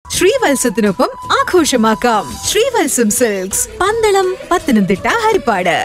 ശ്രീവത്സത്തിനൊപ്പം ആഘോഷമാക്കാം ശ്രീവത്സം സിൽക്സ് പന്തളം പത്തനംതിട്ട ഹരിപ്പാട്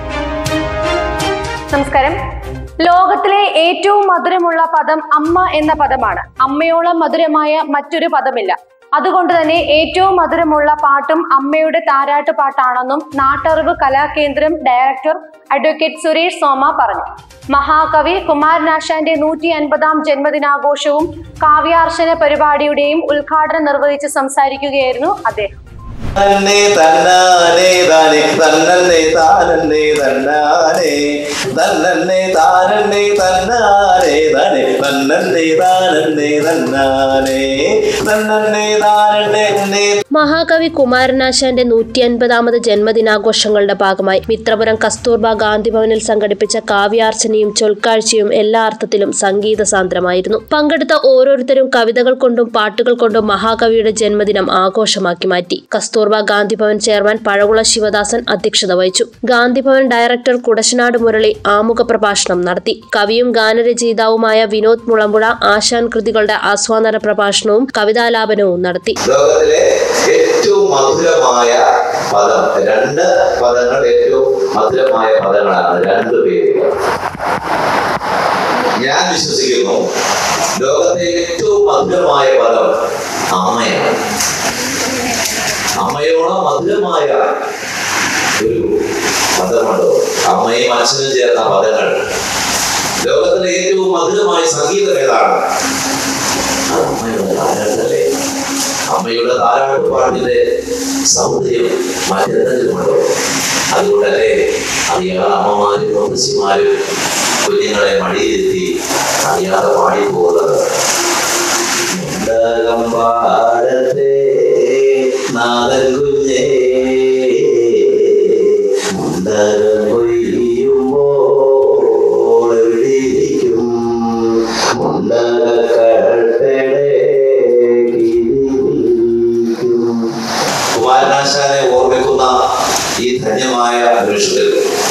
നമസ്കാരം ലോകത്തിലെ ഏറ്റവും മധുരമുള്ള പദം അമ്മ എന്ന പദമാണ് അമ്മയോളം മധുരമായ മറ്റൊരു പദമില്ല അതുകൊണ്ട് തന്നെ ഏറ്റവും മധുരമുള്ള പാട്ടും അമ്മയുടെ താരാട്ട് പാട്ടാണെന്നും നാട്ടറിവ് കലാകേന്ദ്രം ഡയറക്ടർ അഡ്വക്കേറ്റ് സുരേഷ് സോമ പറഞ്ഞു മഹാകവി കുമാരനാശാന്റെ നൂറ്റി അൻപതാം ജന്മദിനാഘോഷവും കാവ്യാർച്ചന പരിപാടിയുടെയും ഉദ്ഘാടനം നിർവഹിച്ച് സംസാരിക്കുകയായിരുന്നു അദ്ദേഹം തന്നെ തന്നാനെ താനെ തന്നന്നെ താനന്നെ തന്നാനെ തന്നന്നെ താനന്നെ തന്നാനെ താനെ തന്നന്നെ താനന്നെ തന്നാനെ തന്നന്നെ താനന്നെ തന്നെ മഹാകവി കുമാരനാശാന്റെ നൂറ്റി അൻപതാമത് ജന്മദിനാഘോഷങ്ങളുടെ ഭാഗമായി മിത്രപുരം കസ്തൂർബ ഗാന്ധി ഭവനിൽ സംഘടിപ്പിച്ച കാവ്യാർച്ചനയും ചൊൽക്കാഴ്ചയും എല്ലാ അർത്ഥത്തിലും സംഗീത സാന്ദ്രമായിരുന്നു പങ്കെടുത്ത ഓരോരുത്തരും കവിതകൾ കൊണ്ടും പാട്ടുകൾ കൊണ്ടും മഹാകവിയുടെ ജന്മദിനം ആഘോഷമാക്കി മാറ്റി കസ്തൂർബ ഗാന്ധി ഭവൻ ചെയർമാൻ പഴകുള ശിവദാസൻ അധ്യക്ഷത വഹിച്ചു ഗാന്ധി ഭവൻ ഡയറക്ടർ കുടശനാട് മുരളി ആമുഖ പ്രഭാഷണം നടത്തി കവിയും ഗാനരചയിതാവുമായ വിനോദ് മുളമ്പുഴ ആശാൻ കൃതികളുടെ ആസ്വാദന പ്രഭാഷണവും കവിതാലാപനവും നടത്തി ലോകത്തിലെ ഏറ്റവും മധുരമായ പദം രണ്ട് പദങ്ങൾ ഏറ്റവും മധുരമായ പദങ്ങളാണ് രണ്ട് പേരുകൾ ഞാൻ വിശ്വസിക്കുന്നു ലോകത്തെ ഏറ്റവും മധുരമായ പദം അമ്മയാണ് അമ്മയോളം മധുരമായ ഒരു പദമുണ്ടോ അമ്മയും അച്ഛനും ചേർന്ന പദങ്ങൾ ലോകത്തിലെ ഏറ്റവും മധുരമായ സംഗീതം ഏതാണ് അത് അമ്മയുടെ താരാട്ടല്ലേ അമ്മയുടെ താരാട്ട് പാട്ടിന്റെ സൗന്ദര്യം മറ്റെന്തെങ്കിലുമുണ്ടോ അതുകൊണ്ടല്ലേ അറിയാതെ അമ്മമാരും മുത്തശ്ശിമാരും കുഞ്ഞുങ്ങളെ മടിയിരുത്തി അറിയാതെ പാടിപ്പോകുന്നത് പാടത്തെ നാദൻ കുഞ്ഞേ മുണ്ടകം കൊയ്യുമ്പോൾ എവിടെയിരിക്കും മുണ്ടകക്കടത്തടെ കിരിയിരിക്കും. കുമാരനാശാനെ ഓർമ്മിക്കുന്ന ഈ ധന്യമായ നിമിഷത്തിൽ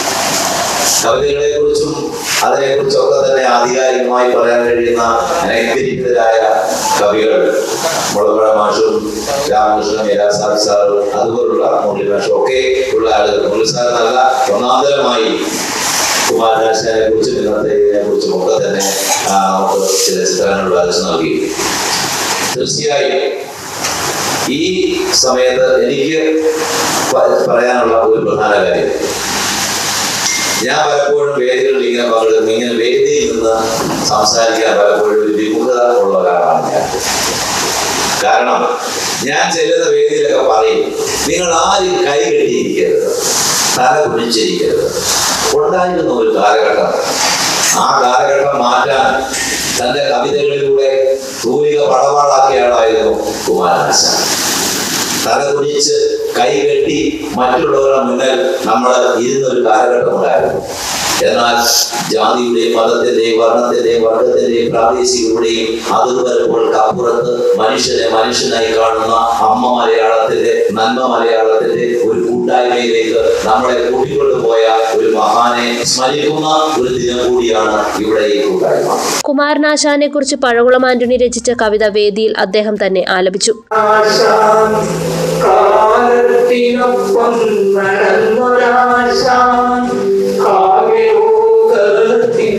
കവിതകളെ കുറിച്ചും അതിനെ കുറിച്ചൊക്കെ തന്നെ ആധികാരികമായി പറയാൻ കഴിയുന്ന അനഗ്രഹീതരായ കവികൾ മുളമഴ മാഷും രാമകൃഷ്ണൻ ഏരാസാദ് സാർ അതുപോലുള്ള മുരളി മാഷും ഒക്കെ ഉള്ള ആളുകൾ മുരളി സാർ നല്ല ഒന്നാന്തരമായി കുമാരനാശാനെ കുറിച്ചും ഇന്നത്തെ ഇതിനെ കുറിച്ചും ഒക്കെ തന്നെ ആ, നമുക്ക് ചില ചിത്രങ്ങൾ വരച്ചു നൽകി തീർച്ചയായും ഈ സമയത്ത് എനിക്ക് പ- പറയാനുള്ള ഒരു പ്രധാന കാര്യം ഞാൻ പലപ്പോഴും വേദികളിൽ ഇങ്ങനെ പങ്കെടുക്കും ഇങ്ങനെ വേദിയിൽ നിന്ന് സംസാരിക്കാൻ പലപ്പോഴും ഒരു വിമുഖത ഉള്ള ഒരാളാണ് ഞാൻ കാരണം ഞാൻ ചെല്ലുന്ന വേദിയിലൊക്കെ പറയും നിങ്ങൾ ആരും കൈ കെട്ടിയിരിക്കരുത് തല കുടിച്ചിരിക്കരുത് ഉണ്ടായിരുന്ന ഒരു കാലഘട്ടം ആ കാലഘട്ടം മാറ്റാൻ തന്റെ കവിതകളിലൂടെ തൂലിക പടപാടാക്കിയ ആളായിരുന്നു കുമാരനാശാൻ തല കുടിച്ച് കൈ കെട്ടി മറ്റുള്ളവരുടെ മുന്നിൽ നമ്മൾ ഇരുന്ന ഒരു കാലഘട്ടം ഉണ്ടായിരുന്നു എന്നാൽ ജാതിയുടെയും മതത്തിന്റെയും വർണ്ണത്തിന്റെയും വർഗത്തിന്റെയും പ്രാദേശികയുടെയും അതിർവരപ്പുകൾക്ക് അപ്പുറത്ത് മനുഷ്യനെ മനുഷ്യനായി കാണുന്ന അമ്മ മലയാളത്തിന്റെ നന്മ മലയാളത്തിന്റെ ഒരു കൂട്ടായ്മയിലേക്ക് നമ്മളെ കൂട്ടിക്കൊണ്ടുപോയ ഒരു മഹാനെ സ്മരിക്കുന്ന ഒരു ദിനം കൂടിയാണ് ഇവിടെ ഈ കൂട്ടായ്മ കുമാരനാശാനെ കുറിച്ച് പഴകുളം ആന്റണി രചിച്ച കവിത വേദിയിൽ അദ്ദേഹം തന്നെ ആലപിച്ചു ആശാൻ കാലത്തിനൊപ്പം നടന്നൊരാശാൻ കാവ്യലോകത്തിൻ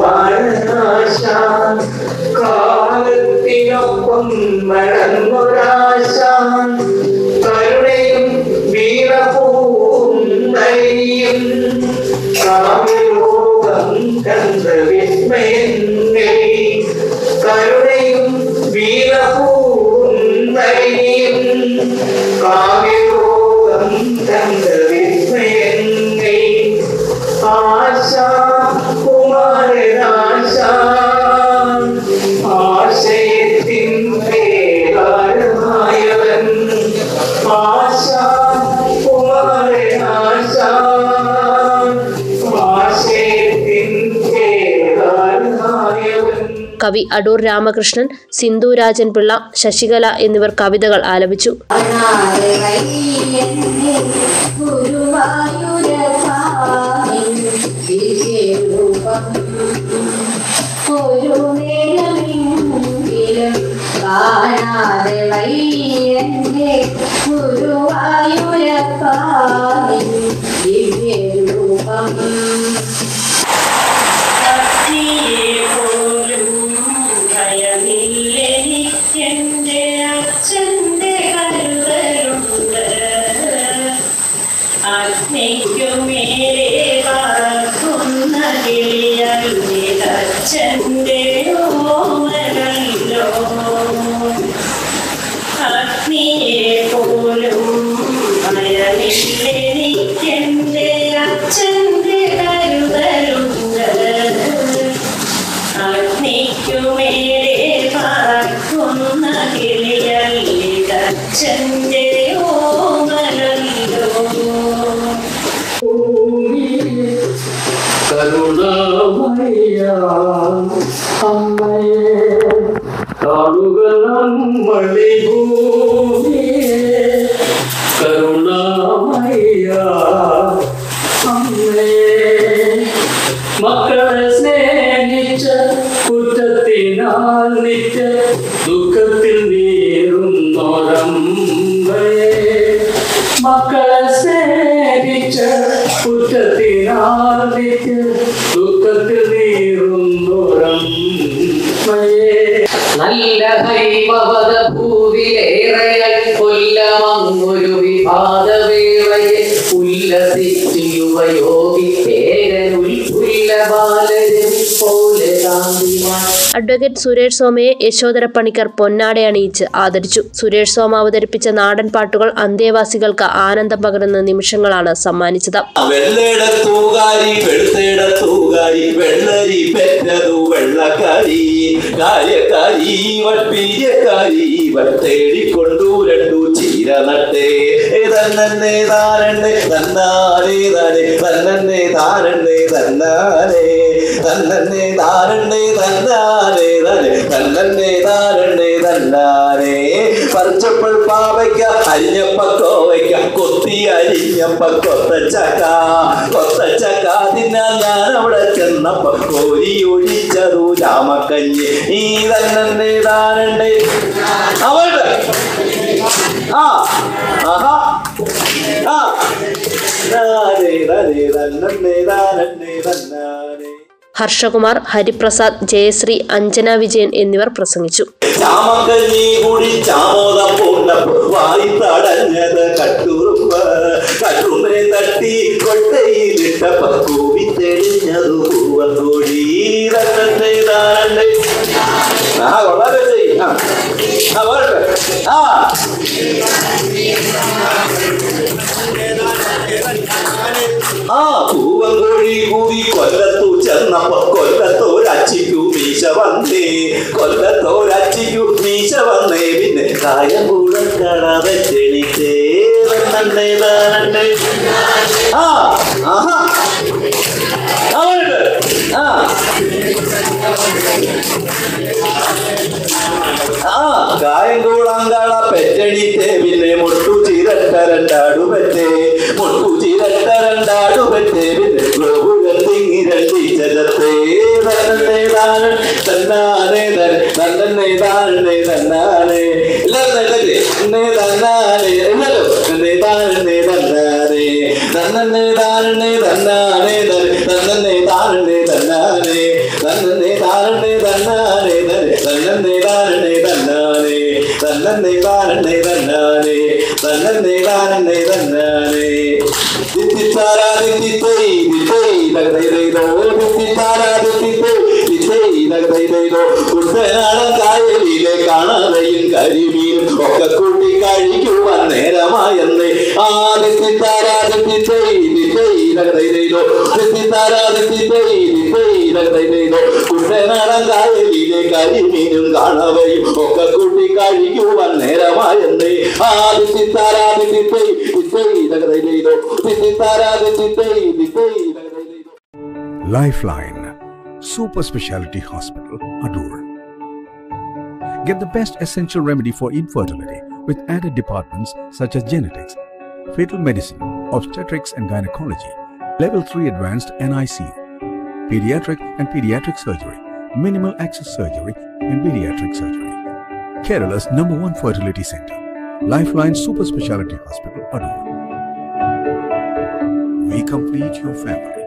കുമാരനാശാൻ കാലത്തിനൊപ്പം നടന്നൊരാശാൻ കരുണയും വീരപൂവും ധൈര്യം കാവ്യലോകം കണ്ട വിസ്മയങ്ങൾ കരുണയും വീരപൂവും ധൈര്യം കാവ്യലോകം കണ്ട വിസ്മയങ്ങൾ ആശാ കുമാരനാശ ആശയത്തിൻ പേരാരമായവൻ ആശാ കുമാരനാശ ആശയത്തിൻ പേരാരമായവൻ കവി അടൂർ രാമകൃഷ്ണൻ സിന്ധു രാജൻ പിള്ള ശശികല എന്നിവർ കവിതകൾ ആലപിച്ചു ഒരു നേരമെങ്കിലും കാണാതെ വയ്യന്റെ ഗുരുവായൂരപ്പാവിൻ ദിവ്യരൂപം ഭയമില്ലെനിക്കെന്റെ അച്ഛന്റെ കരുതലുണ്ട് അഗ്നിക്കുമേലെ പറക്കുന്ന കിളിയല്ലേ അച്ഛന്റെ ഓമനല്ലോ അഗ്നിയെ പോലും ഭയമില്ലെനിക്കെന്റെ അച്ഛന്റെ കരുതലുണ്ട് അഗ്നിക്കുമേലെ പറക്കുന്ന കിളിയല്ലേ അച്ഛന്റെ ഓമനല്ലോ കരുണാമയ അമ്മയെ കാണുക നമ്മളെ ഭൂമിയെ കരുണാമയ അമ്മയെ മക്കളെ സ്നേഹിച്ച കുറ്റത്തിനാൽ നിത്യ ദുഃഖത്തിൽ നീറുന്നോരമ്മയെ മക്കളെ സ്നേഹിച്ച കുറ്റത്തിനാൽ നിത്യ ദുഃഖത്തിൽ നീറുന്നോരമ്മയെ നല്ല ഹൈമവത ഭൂവിലേറെയായി കൊല്ലമങ്ങൊരു വിവാദവേളയെ ഉല്ലസിച്ചു യുവയോഗി പേരനുൽ ഉല്ല ബാലരവി പോലെ കാന്തിമാൻ അഡ്വക്കേറ്റ് സുരേഷ് സോമയെ യശോധര പണിക്കർ പൊന്നാടെ അണിയിച്ച് ആദരിച്ചു സുരേഷ് സോമ അവതരിപ്പിച്ച നാടൻ പാട്ടുകൾ അന്തേവാസികൾക്ക് ആനന്ദം പകരുന്ന നിമിഷങ്ങളാണ് സമ്മാനിച്ചത് വെള്ളെടുത്തൂകാരി വെളുത്തെടുത്തൂകാരി വെള്ളരി പെറ്റതു വെള്ളക്കാരി കാര്യക്കാരി വട്ടിയക്കാരി തേടിക്കൊണ്ടു രണ്ടു ചീര നട്ടേ തന്നെ താരണ്ണേ തന്നാലേ താനേ തന്നെ താരണ്ണേ തന്നാലേ തന്നെ താരണ്ണേ തന്നാലേ താനേ തന്നെ താരണ്ണേ തന്നാലേ പറിച്ചപ്പോൾ പാവയ്ക്ക അരിഞ്ഞപ്പ കോവയ്ക്ക കൊത്തി അരിഞ്ഞപ്പ കൊത്തച്ചക്ക കൊത്തച്ചക്ക തിന്നാൻ ഞാൻ അവിടെ ചെന്നപ്പ കോരി ഒഴിച്ചതു രാമക്കഞ്ഞി ഈ തന്നെ താരണ്ടേ അവളുടെ ആ ആഹാ ആ താനേ തനേ തന്നെ താരണ്ണേ തന്നാനേ ഹർഷകുമാർ ഹരിപ്രസാദ് ജയശ്രീ അഞ്ജന വിജയൻ എന്നിവർ പ്രസംഗിച്ചു ചാമക്കഞ്ഞി കൂടി ചാമോദം പൂണ്ടപ്പോ വായി തടഞ്ഞത് കട്ടുറുമ്പ് കട്ടുമ്പെ തട്ടി കൊട്ടയിലിട്ടപ്പ കൂവി തെളിഞ്ഞതു പൂവന്തോടി തന്നെ താരണ്ടേ ആ വളരെ ചെയ്യും ആ ആ വരട്ടെ ആ ആ പൂവങ്കോഴി കൂടി കൊല്ലത്തു ചെന്നപ്പോ കൊല്ലത്തോരച്ചിക്കു മീശ വന്നേ കൊല്ലത്തോരച്ചിക്കു മീശ വന്നേ പിന്നെ കായം കൂടെ കാണാതെ ചെളിച്ചേ തന്നെ താനണ്ടേ ആ ആഹാ അവരുടെ ആ ആ കായം കൂടാങ്കാള പെറ്റണിത്തെ പിന്നെ മുട്ടു ചിരട്ട രണ്ടാടു പറ്റേ മുട്ടു ചിരട്ട രണ്ടാടു പറ്റേ പിന്നെ ഗോപുരം തിങ്ങി രണ്ടി ചതത്തേ തന്നെ താനേ തന്നാനേ തന്നെ താനേ തന്നാനേ എല്ലാവരും നല്ലല്ലേ തന്നെ തന്നാനേ എല്ലാവരും തന്നെ താനേ തന്നാനേ തന്നെ താനേ തന്നാനേ തന്നെ താനേ തന്നാനേ തന്നെ താനേ തന്നാനേ തന്നെ താനേ തന്നാനേ തന്നെ താനേ തന്നാനേ തന്നെ താനേ തന്നാനേ ദിത്തിത്താരാ ദിത്തിത്തൈ ദിത്തൈ തകതൈതൈതോ ദിത്തിത്താരാ ദിത്തിത്തൈ ദിത്തൈ തകതൈതൈതോ കുട്ടനാടൻ കായലിലെ കാണാതെയും കരിമീനും ഒക്കെ കൂട്ടി കഴിക്കുവാൻ നേരമായെന്ന് ആ ദിത്തിത്താരാ ദിത്തിത്തൈ ദിത്തൈ തകതൈതൈതോ ദിത്തിത്താരാ ദിത്തിത്തൈ ദിത്തൈ തകതൈതൈതോ കുട്ടനാടൻ കായലിലെ കരിമീനും കാണവയും ഒക്കെ കൂട്ടി കഴിക്കുവാൻ നേരമായെന്ന് ആ ദിത്തിത്താരാ ദിത്തിത്തൈ ദിത്തൈ തകതൈതൈതോ ദിത്തിത്താരാ ദിത്തിത്തൈ ദിത്തൈ തകതൈതൈതോ Lifeline Super Speciality Hospital, Adur. Get the best essential remedy for infertility with added departments such as genetics, fetal medicine, obstetrics and gynecology, level 3 advanced NICU, pediatric and pediatric surgery, minimal access surgery, and pediatric surgery. Kerala's number one fertility center, Lifeline Super Speciality Hospital, Adur. We complete your family.